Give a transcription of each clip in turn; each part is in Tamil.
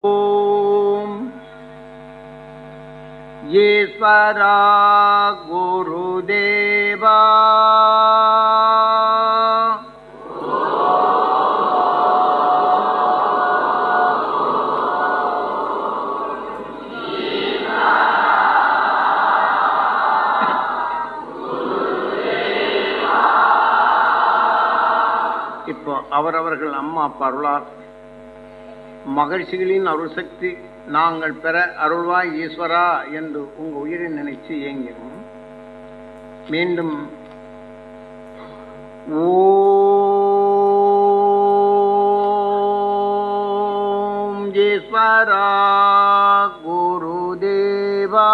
ॐ ईश्वरा गुरुदेवा இப்போ அவரவர்கள் அம்மா அப்பா அருளார் மகிழ்ச்சிகளின் அருள் சக்தி நாங்கள் பெற அருள்வாய் ஈஸ்வரா என்று உங்க உயிரை நினைச்சு இயங்கிறோம் மீண்டும் ஓம் ஈஸ்வரா குருதேவா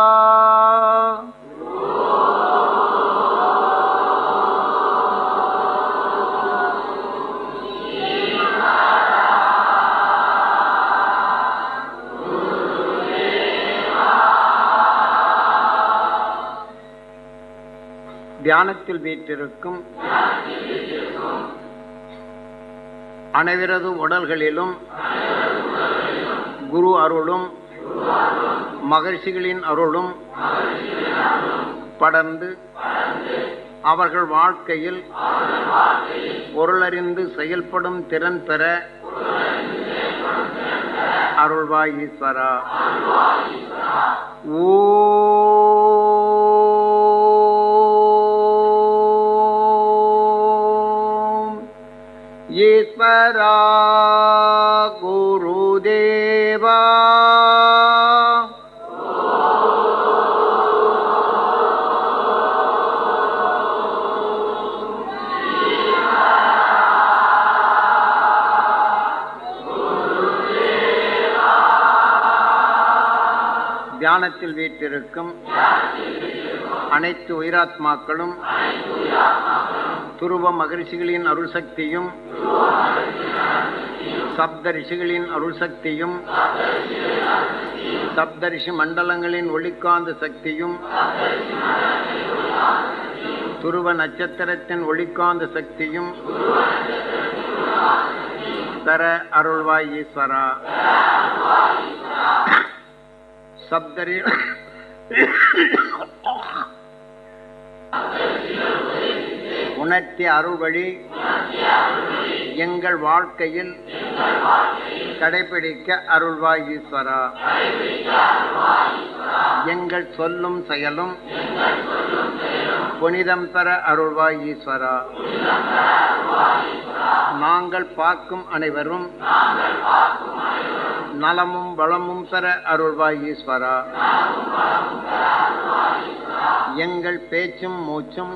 தியானத்தில் வீற்றிருக்கும் அனைவரது உடல்களிலும் குரு அருளும் மகர்ஷிகளின் அருளும் படர்ந்து அவர்கள் வாழ்க்கையில் பொருளறிந்து செயல்படும் திறன் பெற அருள்வாய் ஈஸ்வரா ஓம் ஈஸ்வரா குருதேவா தியானத்தில் வீட்டிருக்கும் அனைத்து உயிராத்மாக்களும் துருவ மகரிஷிகளின் அருள் சக்தியும் சப்த ரிஷிகளின் அருள் சக்தியும் சப்தரிஷி மண்டலங்களின் ஒளிக்காந்த சக்தியும் துருவ நட்சத்திரத்தின் ஒளிக்காந்த சக்தியும் தர அருள்வாய் ஈஸ்வரா சப்தரி உணர்த்திய அருள் வழி எங்கள் வாழ்க்கையில் கடைபிடிக்க அருள்வாய் ஈஸ்வரா எங்கள் சொல்லும் செயலும் புனிதம் பெற அருள்வாய் ஈஸ்வரா நாங்கள் பார்க்கும் அனைவரும் நலமும் வளமும் பெற அருள்வாய் ஈஸ்வரா எங்கள் பேச்சும் மூச்சும்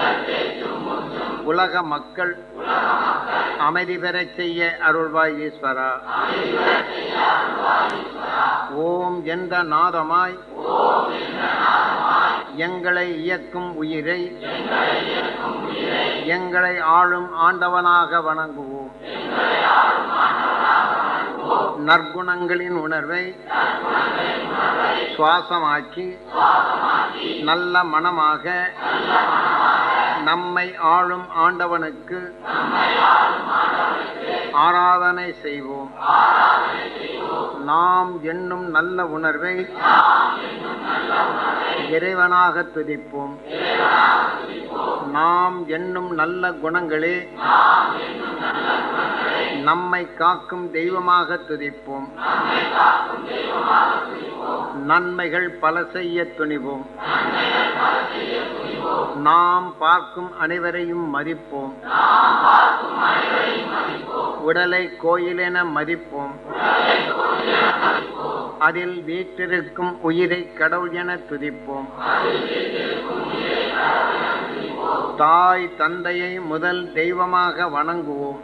உலக மக்கள் அமைதி பெறச் செய்ய அருள்வாய் ஈஸ்வரா ஓம் என்ற நாதமாய் எங்களை இயக்கும் உயிரை எங்களை ஆளும் ஆண்டவனாக வணங்குவோம் நற்குணங்களின் உணர்வை சுவாசமாக்கி நல்ல மனமாக நம்மை ஆளும் ஆண்டவனுக்கு ஆராதனை செய்வோம் நாம் எண்ணும் நல்ல உணர்வை இறைவனாக துதிப்போம் நாம் எண்ணும் நல்ல குணங்களே நம்மை காக்கும் தெய்வமாக துதிப்போம் நன்மைகள் பல செய்ய துணிவோம் நாம் பார்க்கும் அனைவரையும் மதிப்போம் உடலை கோயிலென மதிப்போம் அதில் வீற்றிருக்கும் உயிரை கடவுள் என துதிப்போம் தாய் தந்தையை முதல் தெய்வமாக வணங்குவோம்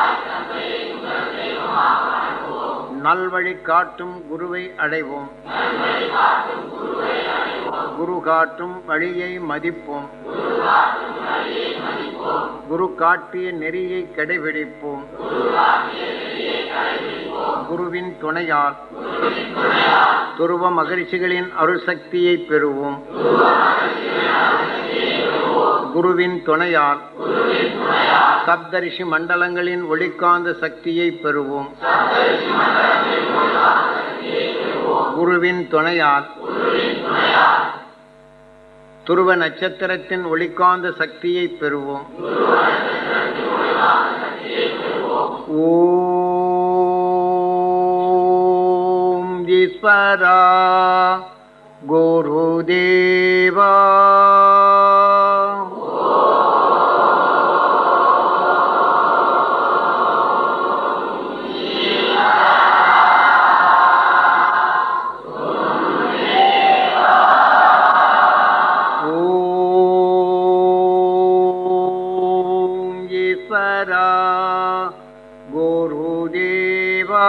நல்வழி காட்டும் குருவை அடைவோம் குரு காட்டும் வழியை மதிப்போம் குரு காட்டிய நெறியை கடைபிடிப்போம் குருவின் துணையால் துருவ மகரிஷிகளின் அருள் சக்தியை பெறுவோம் குருவின் துணையால் சப்தரிஷி மண்டலங்களின் ஒளிக்காந்த சக்தியை பெறுவோம் குருவின் துணையால் துருவ நட்சத்திரத்தின் ஒளிக்காந்த சக்தியை பெறுவோம் ஓம் ஈஸ்வரா குருதேவா ஓம் ஈஸ்வரா குருதேவா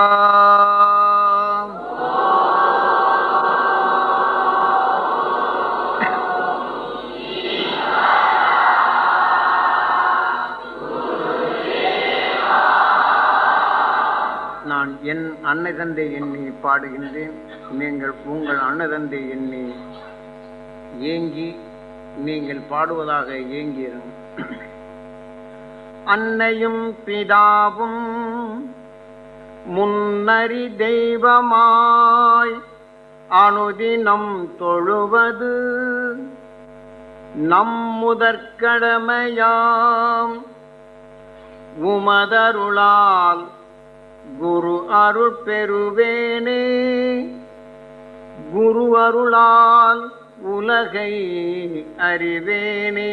நான் என் அன்னை தந்தை எண்ணி பாடுகின்றேன் நீங்கள் உங்கள் அன்னை தந்தை எண்ணி ஏங்கி நீங்கள் பாடுவதாக ஏங்கியிருங்க அன்னையும் பிதாவும் முன்னறி தெய்வமாய் அனுதினம் தொழுவது நம் முதற்கடமையாம் உமதருளால் குரு அருள் பெறுவேனே குரு அருளால் உலகை அறிவேனே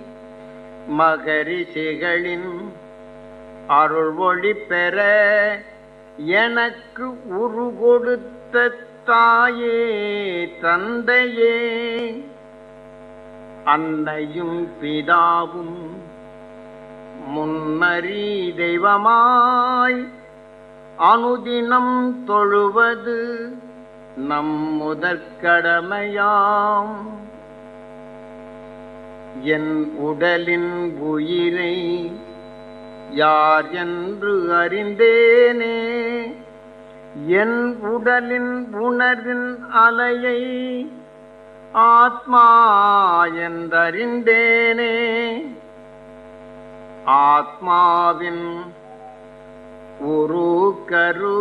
மகரிஷிகளின் அருள் ஒளி பெற எனக்கு உரு கொடுத்த தாயே தந்தையே அன்னையும் பிதாவும் முன்னறி தெய்வமாய் அனுதினம் தொழுவது நம் முதற்கடமையாம் என் உடலின் உயிரை யார் என்று அறிந்தேனே என் உடலின் உணர்வின் அலையை ஆத்மா என்றறிந்தேனே ஆத்மாவின் ஒரு கரு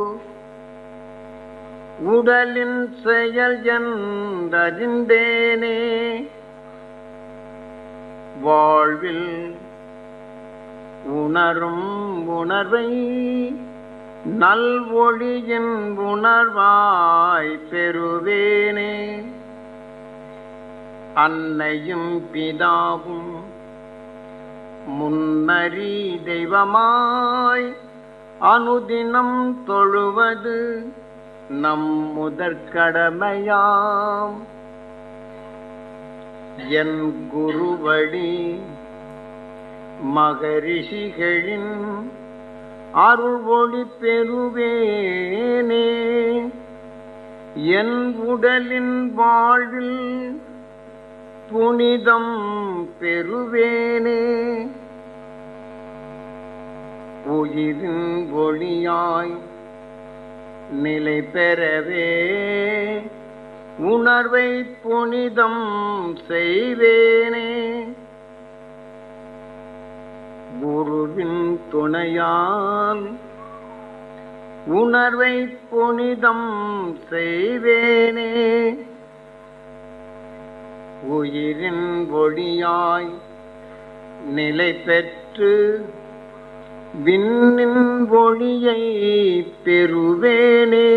உடலின் செயல் என்றறிந்தேனே வாழ்வில் உணரும் உணர்வை நல்வொழியின் உணர்வாய் பெறுவேனே அன்னையும் பிதாவும் முன்னறி தெய்வமாய் அனுதினம் தொழுவது நம் முதற்கடமையாம் என் குருவடி மகரிஷிகளின் அருள் ஒளி பெறுவேனே என் உடலின் வாழ்வில் புனிதம் பெறுவேனே உயிரின் ஒளியாய் நிலை பெறவே உணர்வை புனிதம் செய்வேனே குருவின் துணையால் உணர்வை புனிதம் செய்வேனே உயிரின் ஒளியாய் நிலை பெற்று விண்ணின் ஒளியை பெறுவேனே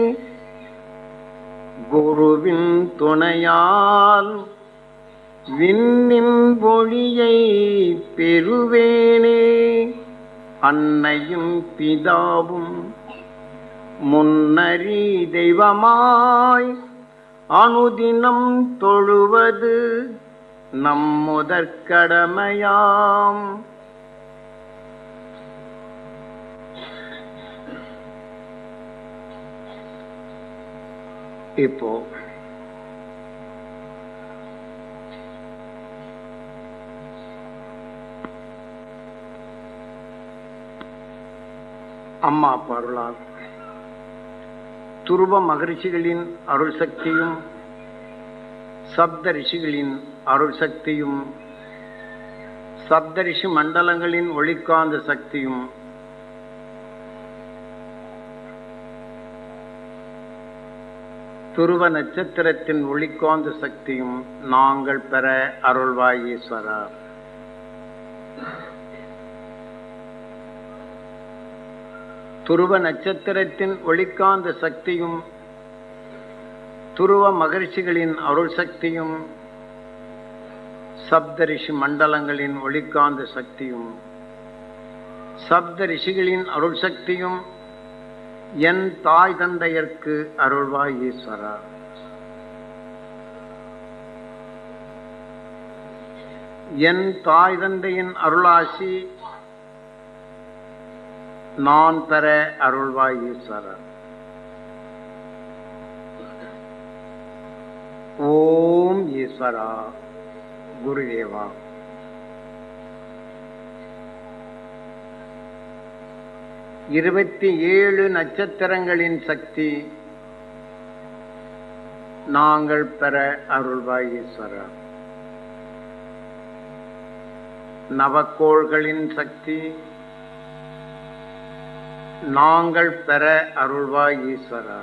குருவின் துணையால் விண்ணின் ஒளியை பெறுவேனே அன்னையும் பிதாவும் முன்னறி தெய்வமாய் அனுதினம் தொழுவது நம் முதற்கடமையாம் இப்போ அம்மா பருளால் துருவ மகரிஷிகளின் அருள் சக்தியும் சப்த ரிஷிகளின் அருள் சக்தியும் சப்தரிஷி மண்டலங்களின் ஒளிக்காந்த சக்தியும் துருவ நட்சத்திரத்தின் ஒளிக்காந்த சக்தியும் நாங்கள் பெற அருள்வாய் ஈஸ்வரா துருவ நட்சத்திரத்தின் ஒளிக்காந்த சக்தியும் துருவ மகர்ஷிகளின் அருள் சக்தியும் சப்த ரிஷி மண்டலங்களின் ஒளிக்காந்த சக்தியும் சப்த ரிஷிகளின் அருள் சக்தியும் என் தாய் தந்தையர்க்கு அருள்வாய் ஈஸ்வரா என் தாய் தந்தையின் அருளாசி நான் பெற அருள்வாய் ஈஸ்வரா ஓம் ஈஸ்வரா குருதேவா இருபத்தி ஏழு நட்சத்திரங்களின் சக்தி நாங்கள் பெற அருள்வாய் ஈஸ்வரா நவக்கோள்களின் சக்தி நாங்கள் பெற அருள்வாய் ஈஸ்வரா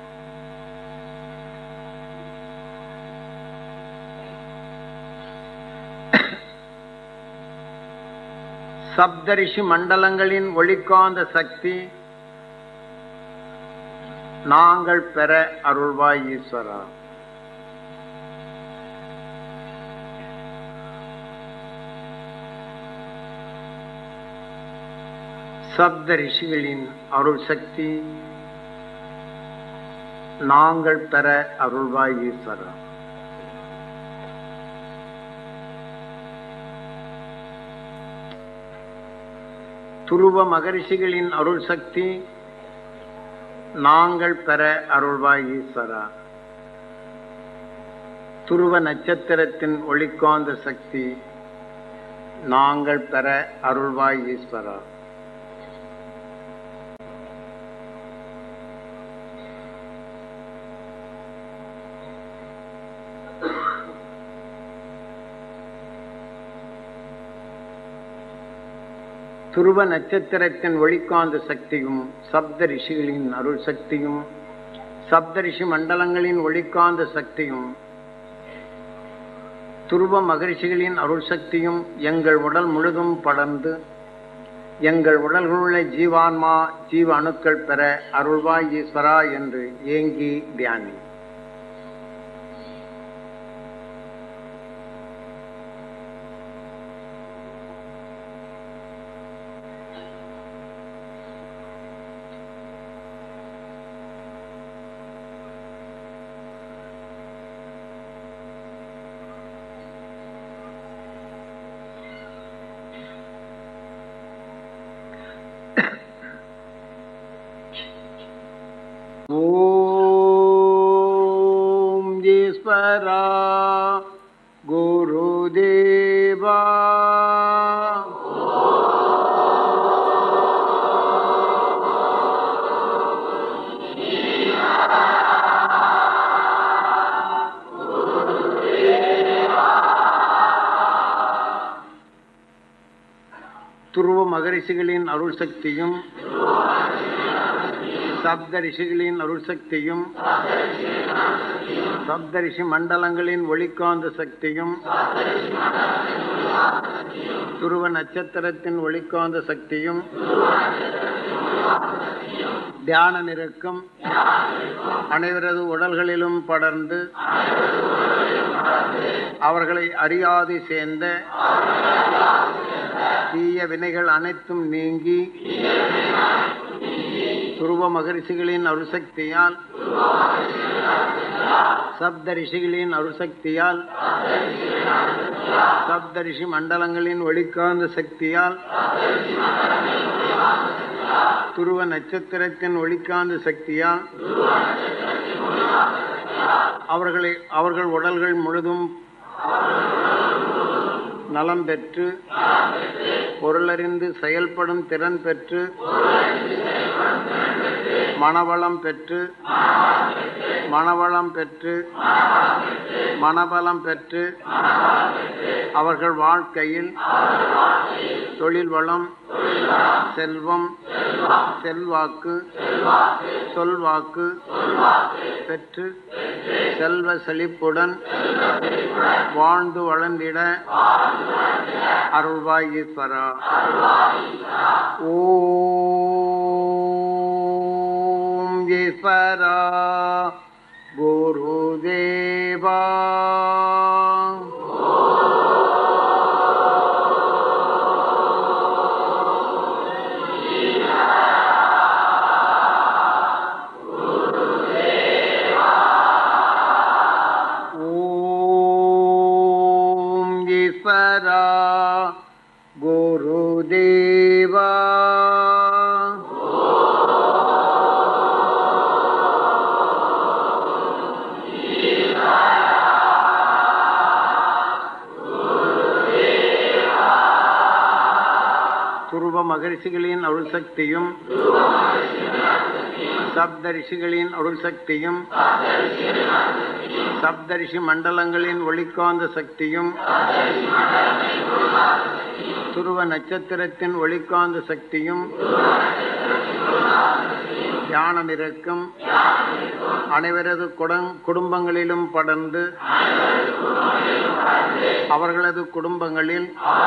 சப்தரிஷி மண்டலங்களின் ஒளிக்காந்த சக்தி நாங்கள் பெற அருள்வாய் ஈஸ்வரா சப்த ரிஷிகளின் அருள் சக்தி நாங்கள் பெற அருள்வாய் ஈஸ்வரா துருவ மகரிஷிகளின் அருள் சக்தி நாங்கள் பெற அருள்வாய் ஈஸ்வரா துருவ நட்சத்திரத்தின் ஒளிக்காந்த சக்தி நாங்கள் பெற அருள்வாய் ஈஸ்வரா துருவ நட்சத்திரத்தின் ஒளிக்காந்த சக்தியும் சப்த ரிஷிகளின் அருள் சக்தியும் சப்த ரிஷி மண்டலங்களின் ஒளிக்காந்த சக்தியும் துருவ மகரிஷிகளின் அருள் சக்தியும் எங்கள் உடல் முழுதும் படர்ந்து எங்கள் உடல்களுள்ள ஜீவான்மா ஜீவ அணுக்கள் பெற அருள்வாய் ஈஸ்வரா என்று ஏங்கி தியானி ஓம் ஈஸ்வரா குருதேவா துருவ மகரிஷிகளின் அருள் சக்தியும் சப்த ரிஷிகளின் அருள் சக்தியும் சப்த ரிஷி மண்டலங்களின் ஒளிக்காந்த சக்தியும் துருவ நட்சத்திரத்தின் ஒளிக்காந்த சக்தியும் தியான நிற்கும் அனைவரது உடல்களிலும் படர்ந்து அவர்களை அறியாது சேர்ந்த தீய வினைகள் அனைத்தும் நீங்கி துருவ மகரிஷிகளின் அருசக்தியால் சப்த ரிஷிகளின் அருசக்தியால் சப்த ரிஷி மண்டலங்களின் ஒளிக்காந்த சக்தியால் துருவ நட்சத்திரத்தின் ஒளிக்காந்த சக்தியால் அவர்களை அவர்கள் உடல்கள் முழுதும் நலம் பெற்று பொருளறிந்து செயல்படும் திறன் பெற்று மணவளம் பெற்று மணவளம் பெற்று மணபலம் பெற்று அவர்கள் வாழ்க்கையில் தொழில் வளம் செல்வம் செல்வாக்கு சொல்வாக்கு பெற்று செல்வ செழிப்புடன் வாழ்ந்து வளர்ந்திட அருள்வாய் ஈஸ்வரா ஓம் ஈஸ்வரா குருதேவா ஓம் ஈஸ்வரா குருதேவா துருவ மகரிஷிகளின் அருள் சக்தியும் சப்தரிஷிகளின் அருள் சக்தியும் சப்தரிஷி மண்டலங்களின் ஒளிக்காந்த சக்தியும் துருவ நட்சத்திரத்தின் ஒளிக்காந்த சக்தியும் தியானம் இருக்கும் அனைவரது குடம்- குடும்பங்களிலும் படர்ந்து அவர்களது குடும்பங்களில்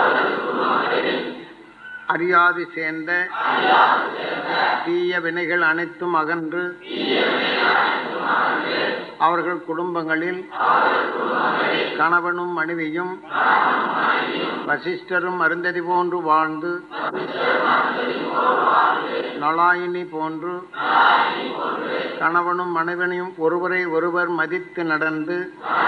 அறியாது சேர்ந்த தீய வினைகள் அனைத்தும் அகன்று அவர்கள் குடும்பங்களில் கணவனும் மனைவியும் வசிஷ்டரும் அருந்ததி போன்று வாழ்ந்து நலாயினி போன்று கணவனும் மனைவனையும் ஒருவரை ஒருவர் மதித்து நடந்து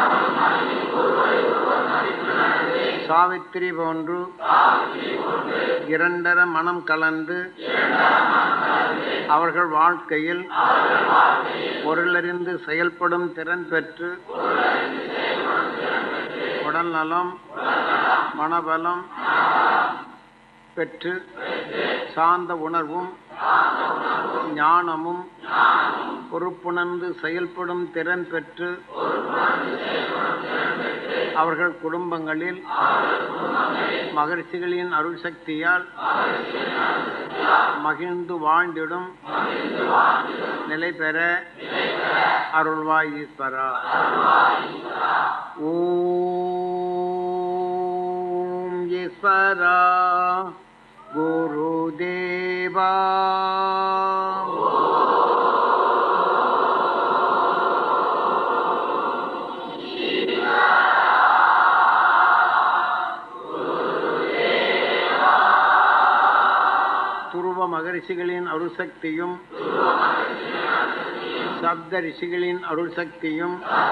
சாவித்திரி போன்று இரண்டர மனம் கலந்து அவர்கள் வாழ்க்கையில் பொருளறிந்து செயல்படும் திறன் பெற்று உடல் நலம் மனபலம் பெற்று சார்ந்த உணர்வும் ஞானமும் பொறுப்புணர்ந்து செயல்படும் திறன் பெற்று அவர்கள் குடும்பங்களில் மகர்ஷிகளின் அருள் சக்தியால் மகிழ்ந்து வாழ்ந்திடும் நிலை பெற அருள்வாய் ஈஸ்வரா ஓம் ஈஸ்வரா குருதேவா துருவ மகரிஷிகளின் அருள் சக்தியும் சப்த ரிஷிகளின் அருள் சக்தியும்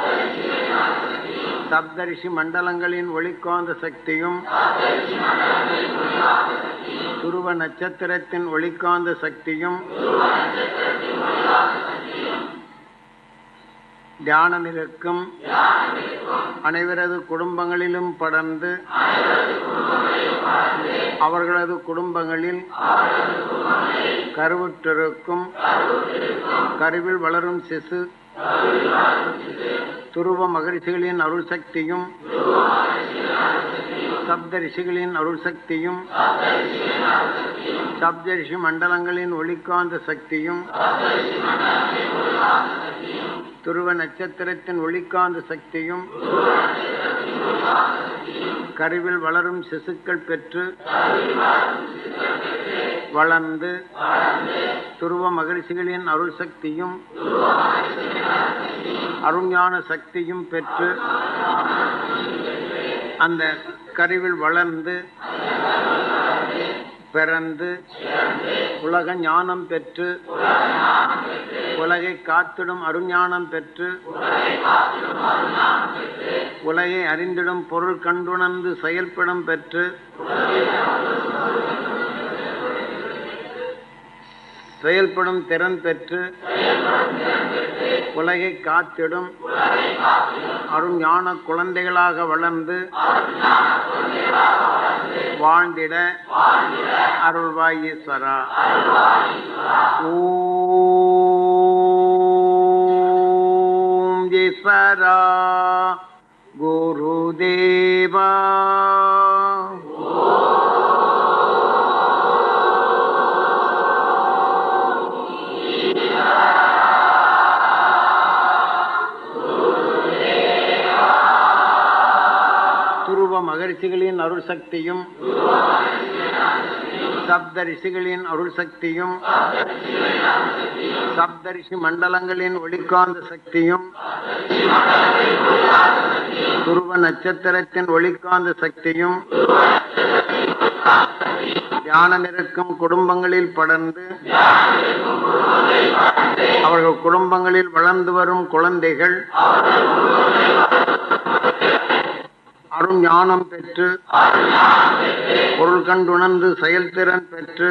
சப்தரிஷி மண்டலங்களின் ஒளிக்காந்த சக்தியும் துருவ நட்சத்திரத்தின் ஒளிக்காந்த சக்தியும் தியானம் இருக்கும் அனைவரது குடும்பங்களிலும் படர்ந்து அவர்களது குடும்பங்களில் கருவுற்றிருக்கும் கருவில் வளரும் சிசு துருவ மகரிஷிகளின் அருள் சக்தியும் சப்த ரிஷிகளின் அருள் சக்தியும் சப்த ரிஷி மண்டலங்களின் ஒளிக்காந்த சக்தியும் துருவ நட்சத்திரத்தின் ஒளிக்காந்த சக்தியும் கருவில் வளரும் சிசுக்கள் பெற்று வளர்ந்து துருவ மகரிஷிகளின் அருள் சக்தியும் அருஞான சக்தியும் பெற்று அந்த கருவில் வளர்ந்து பிறந்து உலக ஞானம் பெற்று உலகை காத்திடும் அருஞானம் பெற்று உலகை அறிந்திடும் பொருள் கண்டுணர்ந்து செயல்படும் பெற்று செயல்படும் திறன் பெற்று உலகை காத்திடும் அருஞான குழந்தைகளாக வளர்ந்து வாழ்ந்திட அருள்வாய் ஈஸ்வரா ஓ ஈஸ்வரா குருதேவா துருவ மகரிஷிகளின் அருள் சக்தியும் சப்த ரிஷிகளின் அருள் சக்தியும் சப்தரிஷி மண்டலங்களின் ஒளிக்காந்த சக்தியும் துருவ நட்சத்திரத்தின் ஒளிக்காந்த சக்தியும் தியானம் இருக்கும் குடும்பங்களில் படர்ந்து அவர்கள் குடும்பங்களில் வளர்ந்து வரும் குழந்தைகள் அருஞ் ஞானம் பெற்று பொருள் கண்டுணர்ந்து செயல்திறன் பெற்று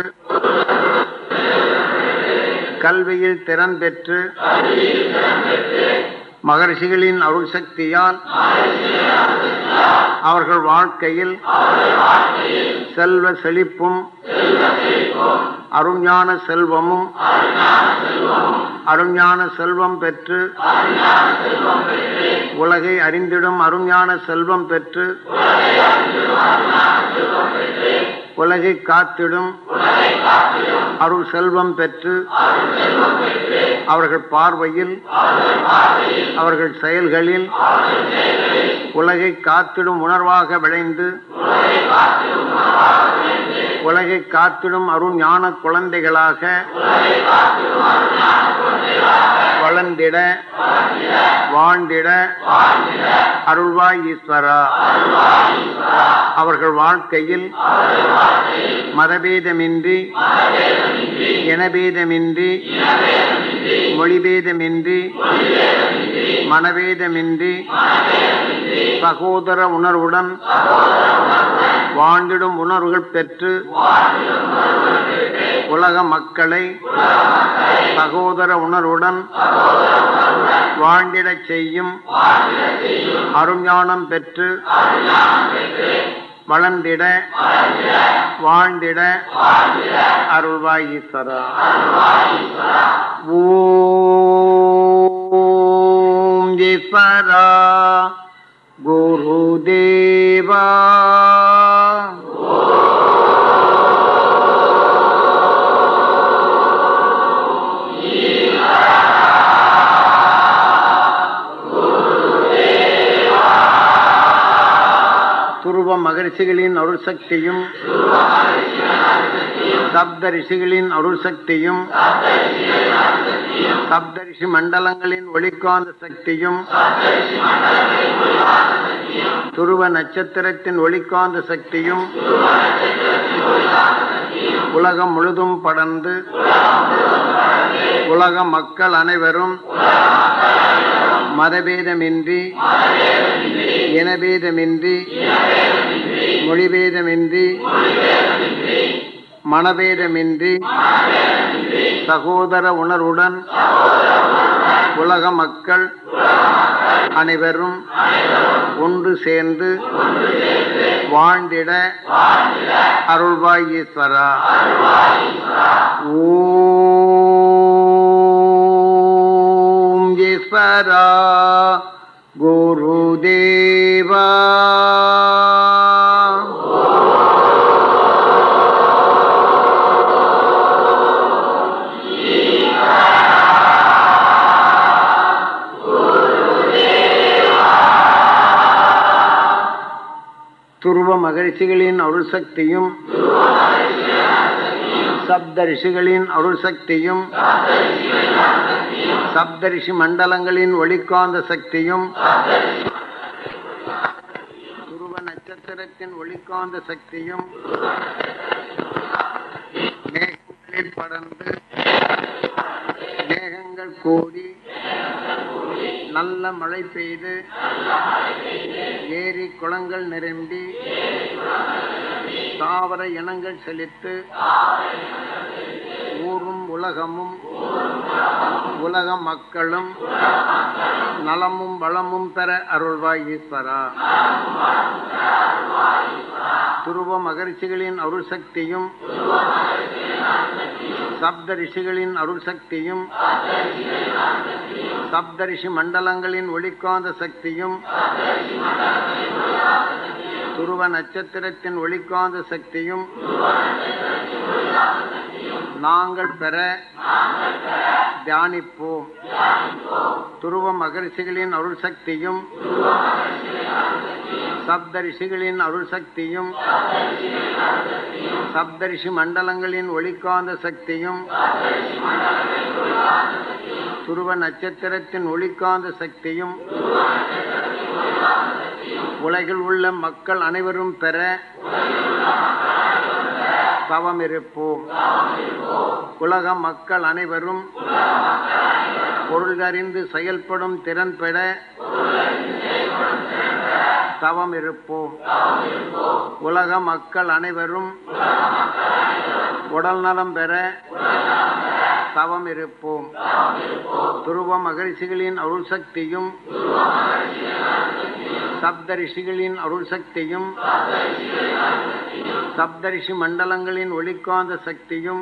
கல்வியில் திறன் பெற்று மகர்ஷிகளின் அருள் சக்தியால் அவர்கள் வாழ்க்கையில் செல்வ செழிப்பும் அருஞான செல்வமும் அருஞான செல்வம் பெற்று உலகை அறிந்திடும் அருஞான செல்வம் பெற்று உலகை காத்திடும் அருள் செல்வம் பெற்று அவர்கள் பார்வையில் அவர்கள் செயல்களில் உலகை காத்திடும் உணர்வாக விளைந்து உலகை காத்திடும் அருள் ஞான குழந்தைகளாக வளர்ந்திட வாழ்ந்திட அருள்வாய் ஈஸ்வரா அவர்கள் வாழ்க்கையில் மதபேதமின்றி இனபேதமின்றி மொழிபேதமின்றி மனவேதமின்றி சகோதர உணர்வுடன் வாழ்ந்திடும் உணர்வுகள் பெற்று உலக மக்களை சகோதர உணர்வுடன் வாழ்ந்திடச் செய்யும் அருஞானம் பெற்று வளர்ந்திட வாழ்ந்திட அருள்வாய் ஈஸ்வரா ஓம் ஈஸ்வரா குருதேவா துருவ மகரிஷிகளின் அருள் சக்தியும் சப்த ரிஷிகளின் அருள் சக்தியும் சப்தரிஷி மண்டலங்களின் ஒளிக்காந்த சக்தியும் துருவ நட்சத்திரத்தின் ஒளிக்காந்த சக்தியும் உலகம் முழுதும் படர்ந்து உலக மக்கள் அனைவரும் மதபேதமின்றி இனபேதமின்றி மொழிபேதமின்றி மனபேதமின்றி சகோதர உணர்வுடன் உலக மக்கள் அனைவரும் ஒன்று சேர்ந்து வாழ்ந்திட அருள்வாய் ஈஸ்வரா ஓம் ஈஸ்வரா குருதேவா துருவ மகரிஷிகளின் அருள் சக்தியும் சப்த ரிஷிகளின் அருள் சக்தியும் சப்தரிஷி மண்டலங்களின் ஒளிக்காந்த சக்தியும் துருவ நட்சத்திரத்தின் ஒளிக்காந்த சக்தியும் மேகங்களில் படர்ந்து மேகங்கள் கூடி நல்ல மழை பெய்து ஏரி குளங்கள் நிரம்பி தாவர இனங்கள் செழித்து ஊரும் உலகமும் உலக மக்களும் நலமும் வளமும் பெற அருள்வாய் ஈஸ்வரா துருவ மகரிஷிகளின் அருள் சக்தியும் சப்த ரிஷிகளின் அருள் சக்தியும் சப்தரிஷி மண்டலங்களின் ஒளிக்காந்த சக்தியும் துருவ நட்சத்திரத்தின் ஒளிக்காந்த சக்தியும் நாங்கள் பெற தியானிப்போம் துருவ மகரிஷிகளின் அருள் சக்தியும் சப்தரிஷிகளின் அருள் சக்தியும் சப்தரிஷி மண்டலங்களின் ஒளிக்காந்த சக்தியும் துருவ நட்சத்திரத்தின் ஒளிக்காந்த சக்தியும் உலகில் உள்ள மக்கள் அனைவரும் பெற தவம் இருப்போம் உலக மக்கள் அனைவரும் பொருள்கறிந்து செயல்படும் திறன் பெற தவம் இருப்போம் உலக மக்கள் அனைவரும் உடல் நலம் பெற தவம் இருப்போம் துருவ மகரிஷிகளின் அருள் சக்தியும் சப்தரிஷிகளின் அருள் சக்தியும் சப்தரிஷி மண்டலங்களின் ஒளிக்காந்த சக்தியும்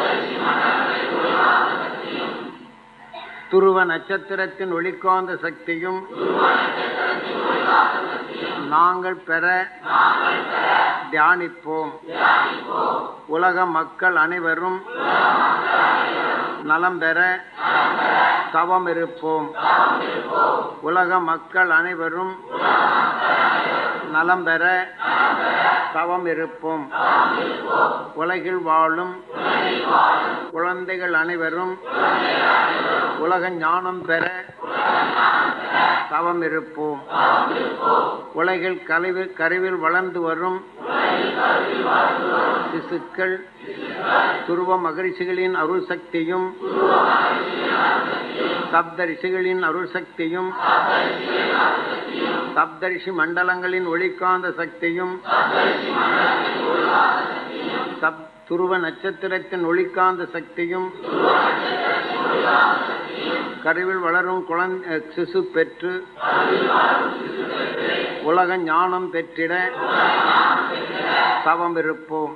துருவ நட்சத்திரத்தின் ஒளிக்காந்த சக்தியும் நாங்கள் பெற தியானிப்போம் உலக மக்கள் அனைவரும் நலம் பெற தவம் இருப்போம் உலக மக்கள் அனைவரும் நலம் பெற தவம் இருப்போம் உலகில் வாழும் குழந்தைகள் அனைவரும் உலக ஞானம் பெற தவம் இருப்போம் உலகில் கருவில் கருவில் வளர்ந்து வரும் சிசுக்கள் துருவ மகரிஷிகளின் அருள் சக்தியும் சப்த ரிஷிகளின் அருள் சக்தியும் சப்தரிஷி மண்டலங்களின் ஒளிக்காந்த சக்தியும் சப் துருவ நட்சத்திரத்தின் ஒளிக்காந்த சக்தியும் கருவில் வளரும் குழந்தை சிசு பெற்று உலக ஞானம் பெற்றிட தவம் இருப்போம்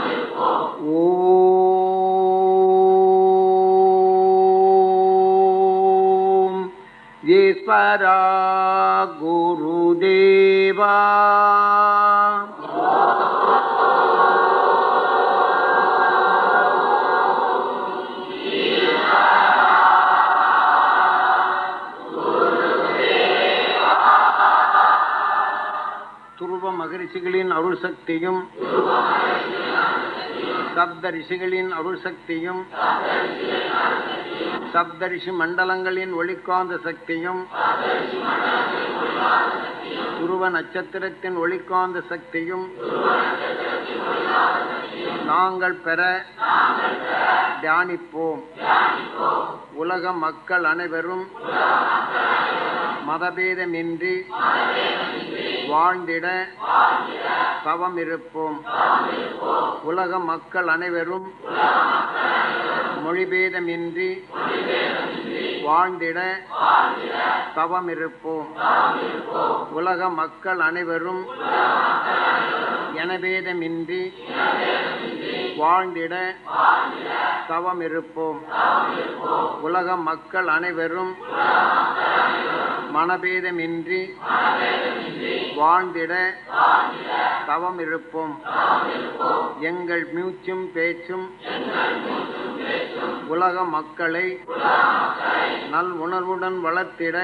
ஓம் ஈஸ்வரா குருதேவா துருவ மகரிஷிகளின் அருள் சக்தியும் சப்த ரிஷிகளின் அருள் சக்தியும் சப்தரிஷி மண்டலங்களின் ஒளிக்காந்த சக்தியும் துருவ நட்சத்திரத்தின் ஒளிக்காந்த சக்தியும் நாங்கள் பெற தியானிப்போம் உலக மக்கள் அனைவரும் மதபேதமின்றி வாழ்ந்திட தவம் இருப்போம் உலக மக்கள் அனைவரும் மொழிபேதமின்றி வாழ்ந்திட தவம் இருப்போம் உலக மக்கள் அனைவரும் எனபேதமின்றி வாழ்ந்திட தவம் இருப்போம் உலக மக்கள் அனைவரும் மனபேதமின்றி வாழ்ந்திட தவம் இருப்போம் எங்கள் மூச்சும் பேச்சும் உலக மக்களை நல் உணர்வுடன் வளர்த்திட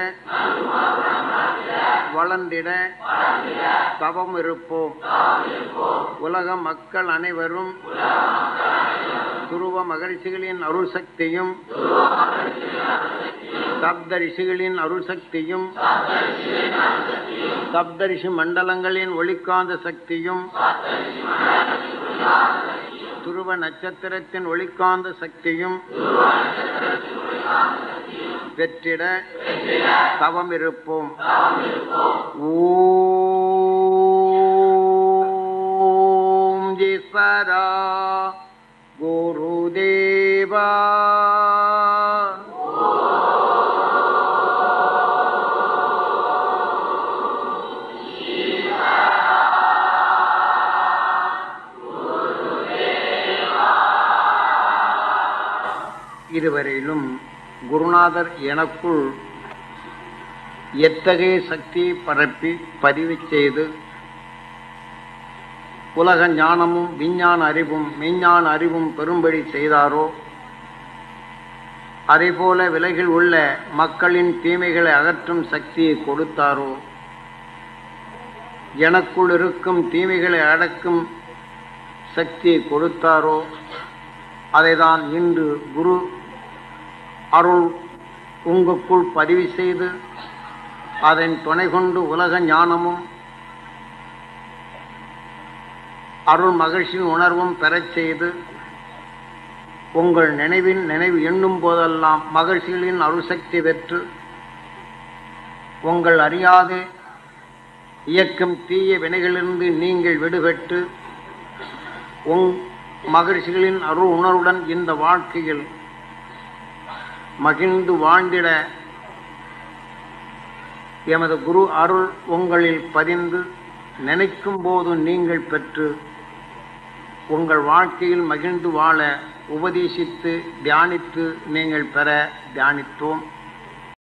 வளர்ந்திட தவம் இருப்போம் உலக மக்கள் அனைவரும் துருவ மகரிஷிகளின் அருள் சக்தியும் சப்த ரிஷிகளின் அருள் சக்தியும் சப்தரிஷி மண்டலங்களின் ஒளிக்காந்த சக்தியும் துருவ நட்சத்திரத்தின் ஒளிக்காந்த சக்தியும் பெற்றிட தவம் இருப்போம் ஓம் ஈஸ்வரா குருதேவா இதுவரையிலும் குருநாதர் எனக்குள் எத்தகைய சக்தியை பரப்பி பதிவு செய்து உலக ஞானமும் விஞ்ஞான அறிவும் மெய்ஞான அறிவும் பெரும்படி செய்தாரோ அதேபோல விலகில் உள்ள மக்களின் தீமைகளை அகற்றும் சக்தியை கொடுத்தாரோ எனக்குள் இருக்கும் தீமைகளை அடக்கும் சக்தியை கொடுத்தாரோ அதைதான் இன்று குரு அருள் உங்களுக்குள் பதிவு செய்து அதன் துணை கொண்டு உலக ஞானமும் அருள் மகிழ்ச்சியின் உணர்வும் பெறச் செய்து உங்கள் நினைவின் நினைவு எண்ணும் போதெல்லாம் மகிழ்ச்சிகளின் அருள்சக்தி பெற்று உங்கள் அறியாதே இயக்கும் தீய வினைகளிலிருந்து நீங்கள் விடுபட்டு உங் மகிழ்ச்சிகளின் அருள் உணர்வுடன் இந்த வாழ்க்கையில் மகிழ்ந்து வாழ்ந்திட எமது குரு அருள் உங்களில் பதிந்து நினைக்கும் போது நீங்கள் பெற்று உங்கள் வாழ்க்கையில் மகிழ்ந்து வாழ உபதேசித்து தியானித்து நீங்கள் பெற தியானித்தோம்